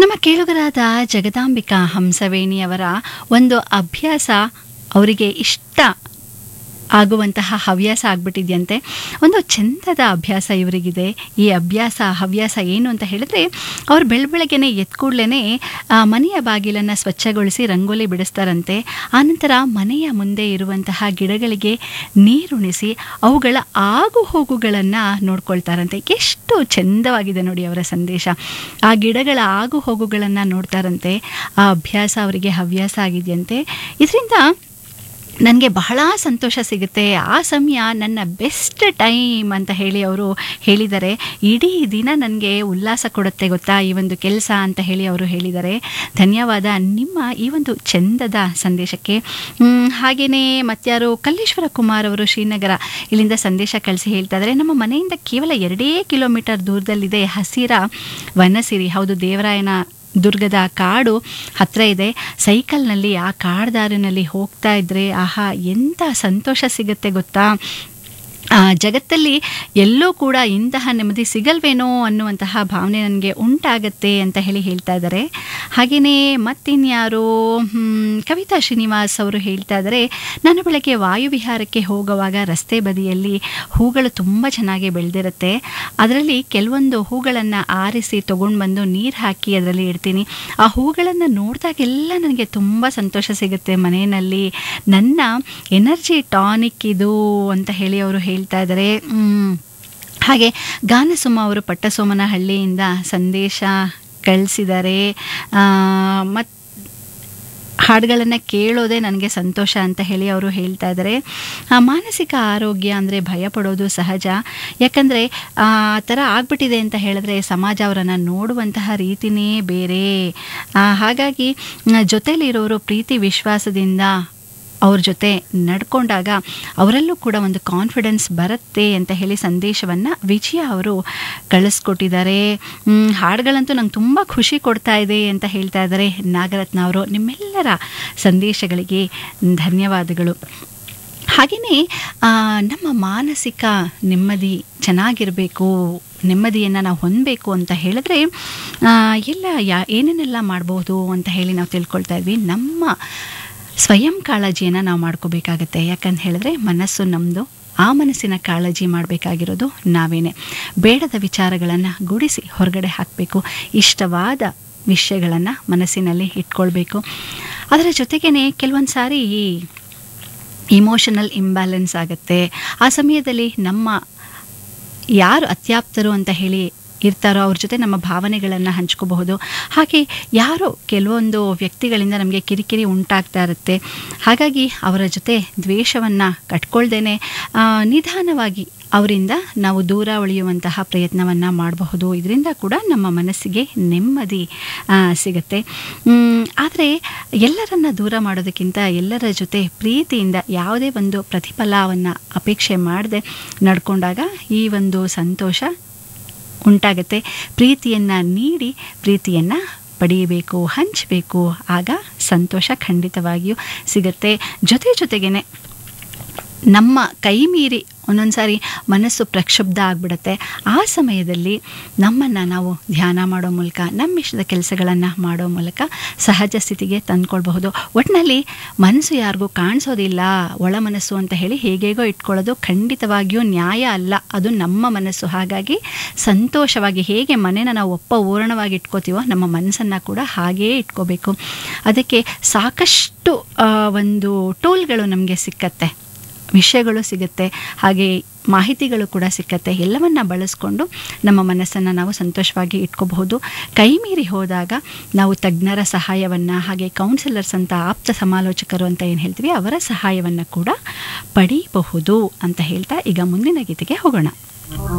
ನಮ್ಮ ಕೇಳುಗರಾದ ಜಗದಾಂಬಿಕಾ ಹಂಸವೇಣಿಯವರ ಒಂದು ಅಭ್ಯಾಸ ಅವರಿಗೆ ಇಷ್ಟ ಆಗುವಂತಹ ಹವ್ಯಾಸ ಆಗ್ಬಿಟ್ಟಿದ್ಯಂತೆ ಒಂದು ಚಂದದ ಅಭ್ಯಾಸ ಇವರಿಗಿದೆ ಈ ಅಭ್ಯಾಸ ಹವ್ಯಾಸ ಏನು ಅಂತ ಹೇಳಿದ್ರೆ ಅವ್ರು ಬೆಳಬೆಳಗ್ಗೆನೆ ಎದ್ದ ಕೂಡಲೇ ಮನೆಯ ಬಾಗಿಲನ್ನು ಸ್ವಚ್ಛಗೊಳಿಸಿ ರಂಗೋಲಿ ಬಿಡಿಸ್ತಾರಂತೆ ಆನಂತರ ಮನೆಯ ಮುಂದೆ ಇರುವಂತಹ ಗಿಡಗಳಿಗೆ ನೀರುಣಿಸಿ ಅವುಗಳ ಆಗು ಹೋಗುಗಳನ್ನು ನೋಡ್ಕೊಳ್ತಾರಂತೆ ಎಷ್ಟು ಚಂದವಾಗಿದೆ ನೋಡಿ ಅವರ ಸಂದೇಶ ಆ ಗಿಡಗಳ ಆಗು ಹೋಗುಗಳನ್ನು ನೋಡ್ತಾರಂತೆ ಆ ಅಭ್ಯಾಸ ಅವರಿಗೆ ಹವ್ಯಾಸ ಆಗಿದೆಯಂತೆ ಇದರಿಂದ ನನಗೆ ಬಹಳ ಸಂತೋಷ ಸಿಗುತ್ತೆ ಆ ಸಮಯ ನನ್ನ ಬೆಸ್ಟ್ ಟೈಮ್ ಅಂತ ಹೇಳಿ ಅವರು ಹೇಳಿದ್ದಾರೆ ಇಡೀ ದಿನ ನನಗೆ ಉಲ್ಲಾಸ ಕೊಡುತ್ತೆ ಗೊತ್ತಾ ಈ ಒಂದು ಕೆಲಸ ಅಂತ ಹೇಳಿ ಅವರು ಹೇಳಿದ್ದಾರೆ ಧನ್ಯವಾದ ನಿಮ್ಮ ಈ ಒಂದು ಚಂದದ ಸಂದೇಶಕ್ಕೆ ಹಾಗೆಯೇ ಮತ್ತಾರು ಕಲ್ಲೇಶ್ವರ ಕುಮಾರ್ ಅವರು ಶ್ರೀನಗರ ಇಲ್ಲಿಂದ ಸಂದೇಶ ಕಳಿಸಿ ಹೇಳ್ತಾ ಇದ್ದಾರೆ ನಮ್ಮ ಮನೆಯಿಂದ ಕೇವಲ ಎರಡೇ ಕಿಲೋಮೀಟರ್ ದೂರದಲ್ಲಿದೆ ಹಸಿರ ವನಸಿರಿ ಹೌದು ದೇವರಾಯನ ದುರ್ಗದ ಕಾಡು ಹತ್ತಿರ ಇದೆ ಸೈಕಲ್ನಲ್ಲಿ ಆ ಕಾಡ್ದಾರಿನಲ್ಲಿ ಹೋಗ್ತಾ ಇದ್ರೆ ಆಹಾ ಎಂಥ ಸಂತೋಷ ಸಿಗುತ್ತೆ ಗೊತ್ತಾ ಜಗತ್ತಲ್ಲಿ ಎಲ್ಲೂ ಕೂಡ ಇಂತಹ ನೆಮ್ಮದಿ ಸಿಗಲ್ವೇನೋ ಅನ್ನುವಂತಹ ಭಾವನೆ ನನಗೆ ಉಂಟಾಗತ್ತೆ ಅಂತ ಹೇಳಿ ಹೇಳ್ತಾ ಇದ್ದಾರೆ ಹಾಗೆಯೇ ಮತ್ತಿನ್ಯಾರು ಕವಿತಾ ಶ್ರೀನಿವಾಸ್ ಅವರು ಹೇಳ್ತಾ ಇದ್ದಾರೆ ನಾನು ಬೆಳಗ್ಗೆ ವಾಯುವಿಹಾರಕ್ಕೆ ಹೋಗುವಾಗ ರಸ್ತೆ ಬದಿಯಲ್ಲಿ ಹೂಗಳು ತುಂಬ ಚೆನ್ನಾಗಿ ಬೆಳೆದಿರುತ್ತೆ ಅದರಲ್ಲಿ ಕೆಲವೊಂದು ಹೂಗಳನ್ನು ಆರಿಸಿ ತೊಗೊಂಡು ಬಂದು ನೀರು ಹಾಕಿ ಅದರಲ್ಲಿ ಇಡ್ತೀನಿ ಆ ಹೂಗಳನ್ನು ನೋಡಿದಾಗೆಲ್ಲ ನನಗೆ ತುಂಬ ಸಂತೋಷ ಸಿಗುತ್ತೆ ಮನೆಯಲ್ಲಿ ನನ್ನ ಎನರ್ಜಿ ಟಾನಿಕ್ ಇದು ಅಂತ ಹೇಳಿ ಅವರು ಹೇಳ್ತಾ ಇದ್ದಾರೆ ಹಾಗೆ ಗಾನಸುಮ ಅವರು ಪಟ್ಟಸೋಮನಹಳ್ಳಿಯಿಂದ ಸಂದೇಶ ಕಳಿಸಿದ್ದಾರೆ ಮತ್ತು ಹಾಡುಗಳನ್ನು ಕೇಳೋದೇ ನನಗೆ ಸಂತೋಷ ಅಂತ ಹೇಳಿ ಅವರು ಹೇಳ್ತಾ ಇದ್ದಾರೆ ಮಾನಸಿಕ ಆರೋಗ್ಯ ಅಂದರೆ ಭಯ ಪಡೋದು ಸಹಜ ಯಾಕಂದರೆ ಆ ಥರ ಆಗ್ಬಿಟ್ಟಿದೆ ಅಂತ ಹೇಳಿದ್ರೆ ಸಮಾಜ ಅವರನ್ನು ನೋಡುವಂತಹ ರೀತಿನೇ ಬೇರೆ ಹಾಗಾಗಿ ಜೊತೆಲಿರೋರು ಪ್ರೀತಿ ವಿಶ್ವಾಸದಿಂದ ಅವ್ರ ಜೊತೆ ನಡ್ಕೊಂಡಾಗ ಅವರಲ್ಲೂ ಕೂಡ ಒಂದು ಕಾನ್ಫಿಡೆನ್ಸ್ ಬರುತ್ತೆ ಅಂತ ಹೇಳಿ ಸಂದೇಶವನ್ನು ವಿಜಯ ಅವರು ಕಳಿಸ್ಕೊಟ್ಟಿದ್ದಾರೆ ಹಾಡುಗಳಂತೂ ನಂಗೆ ತುಂಬ ಖುಷಿ ಕೊಡ್ತಾ ಇದೆ ಅಂತ ಹೇಳ್ತಾ ಇದ್ದಾರೆ ನಾಗರತ್ನ ಅವರು ನಿಮ್ಮೆಲ್ಲರ ಸಂದೇಶಗಳಿಗೆ ಧನ್ಯವಾದಗಳು ಹಾಗೆಯೇ ನಮ್ಮ ಮಾನಸಿಕ ನೆಮ್ಮದಿ ಚೆನ್ನಾಗಿರಬೇಕು ನೆಮ್ಮದಿಯನ್ನು ನಾವು ಹೊಂದಬೇಕು ಅಂತ ಹೇಳಿದ್ರೆ ಎಲ್ಲ ಯಾ ಏನೇನೆಲ್ಲ ಮಾಡ್ಬೋದು ಅಂತ ಹೇಳಿ ನಾವು ತಿಳ್ಕೊಳ್ತಾ ಇದ್ವಿ ನಮ್ಮ ಸ್ವಯಂ ಕಾಳಜಿಯನ್ನು ನಾವು ಮಾಡ್ಕೋಬೇಕಾಗತ್ತೆ ಯಾಕಂತ ಹೇಳಿದ್ರೆ ಮನಸ್ಸು ನಮ್ಮದು ಆ ಮನಸ್ಸಿನ ಕಾಳಜಿ ಮಾಡಬೇಕಾಗಿರೋದು ನಾವೇನೆ ಬೇಡದ ವಿಚಾರಗಳನ್ನು ಗುಡಿಸಿ ಹೊರಗಡೆ ಹಾಕಬೇಕು ಇಷ್ಟವಾದ ವಿಷಯಗಳನ್ನು ಮನಸ್ಸಿನಲ್ಲಿ ಇಟ್ಕೊಳ್ಬೇಕು ಅದರ ಜೊತೆಗೇ ಕೆಲವೊಂದು ಸಾರಿ ಇಮೋಷನಲ್ ಇಂಬ್ಯಾಲೆನ್ಸ್ ಆಗುತ್ತೆ ಆ ಸಮಯದಲ್ಲಿ ನಮ್ಮ ಯಾರು ಅತ್ಯಾಪ್ತರು ಅಂತ ಹೇಳಿ ಇರ್ತಾರೋ ಅವ್ರ ಜೊತೆ ನಮ್ಮ ಭಾವನೆಗಳನ್ನು ಹಂಚ್ಕೋಬಹುದು ಹಾಗೆ ಯಾರೋ ಕೆಲವೊಂದು ವ್ಯಕ್ತಿಗಳಿಂದ ನಮಗೆ ಕಿರಿಕಿರಿ ಉಂಟಾಗ್ತಾ ಇರುತ್ತೆ ಹಾಗಾಗಿ ಅವರ ಜೊತೆ ದ್ವೇಷವನ್ನು ಕಟ್ಕೊಳ್ದೇನೆ ನಿಧಾನವಾಗಿ ಅವರಿಂದ ನಾವು ದೂರ ಉಳಿಯುವಂತಹ ಪ್ರಯತ್ನವನ್ನು ಮಾಡಬಹುದು ಇದರಿಂದ ಕೂಡ ನಮ್ಮ ಮನಸ್ಸಿಗೆ ನೆಮ್ಮದಿ ಸಿಗುತ್ತೆ ಆದರೆ ಎಲ್ಲರನ್ನ ದೂರ ಮಾಡೋದಕ್ಕಿಂತ ಎಲ್ಲರ ಜೊತೆ ಪ್ರೀತಿಯಿಂದ ಯಾವುದೇ ಒಂದು ಪ್ರತಿಫಲವನ್ನು ಅಪೇಕ್ಷೆ ಮಾಡದೆ ನಡ್ಕೊಂಡಾಗ ಈ ಒಂದು ಸಂತೋಷ ಉಂಟಾಗುತ್ತೆ ಪ್ರೀತಿಯನ್ನು ನೀಡಿ ಪ್ರೀತಿಯನ್ನು ಪಡೆಯಬೇಕು ಹಂಚಬೇಕು ಆಗ ಸಂತೋಷ ಖಂಡಿತವಾಗಿಯೂ ಸಿಗುತ್ತೆ ಜೊತೆ ಜೊತೆಗೇನೆ ನಮ್ಮ ಕೈ ಮೀರಿ ಒಂದೊಂದು ಸಾರಿ ಮನಸ್ಸು ಪ್ರಕ್ಷುಬ್ಧ ಆಗಿಬಿಡುತ್ತೆ ಆ ಸಮಯದಲ್ಲಿ ನಮ್ಮನ್ನು ನಾವು ಧ್ಯಾನ ಮಾಡೋ ಮೂಲಕ ನಮ್ಮ ಇಷ್ಟದ ಕೆಲಸಗಳನ್ನು ಮಾಡೋ ಮೂಲಕ ಸಹಜ ಸ್ಥಿತಿಗೆ ತಂದ್ಕೊಳ್ಬಹುದು ಒಟ್ಟಿನಲ್ಲಿ ಮನಸ್ಸು ಯಾರಿಗೂ ಕಾಣಿಸೋದಿಲ್ಲ ಒಳ ಮನಸ್ಸು ಅಂತ ಹೇಳಿ ಹೇಗೇಗೋ ಇಟ್ಕೊಳ್ಳೋದು ಖಂಡಿತವಾಗಿಯೂ ನ್ಯಾಯ ಅಲ್ಲ ಅದು ನಮ್ಮ ಮನಸ್ಸು ಹಾಗಾಗಿ ಸಂತೋಷವಾಗಿ ಹೇಗೆ ಮನೇನ ನಾವು ಒಪ್ಪ ಓರಣವಾಗಿ ಇಟ್ಕೋತೀವೋ ನಮ್ಮ ಮನಸ್ಸನ್ನು ಕೂಡ ಹಾಗೇ ಇಟ್ಕೋಬೇಕು ಅದಕ್ಕೆ ಸಾಕಷ್ಟು ಒಂದು ಟೂಲ್ಗಳು ನಮಗೆ ಸಿಕ್ಕತ್ತೆ ವಿಷಯಗಳು ಸಿಗುತ್ತೆ ಹಾಗೆ ಮಾಹಿತಿಗಳು ಕೂಡ ಸಿಕ್ಕತ್ತೆ ಎಲ್ಲವನ್ನ ಬಳಸ್ಕೊಂಡು ನಮ್ಮ ಮನಸ್ಸನ್ನು ನಾವು ಸಂತೋಷವಾಗಿ ಇಟ್ಕೋಬಹುದು ಕೈ ಮೀರಿ ಹೋದಾಗ ನಾವು ತಜ್ಞರ ಸಹಾಯವನ್ನು ಹಾಗೆ ಕೌನ್ಸಿಲರ್ಸ್ ಅಂತ ಆಪ್ತ ಸಮಾಲೋಚಕರು ಅಂತ ಏನು ಹೇಳ್ತೀವಿ ಅವರ ಸಹಾಯವನ್ನು ಕೂಡ ಪಡೀಬಹುದು ಅಂತ ಹೇಳ್ತಾ ಈಗ ಮುಂದಿನ ಗೀತೆಗೆ ಹೋಗೋಣ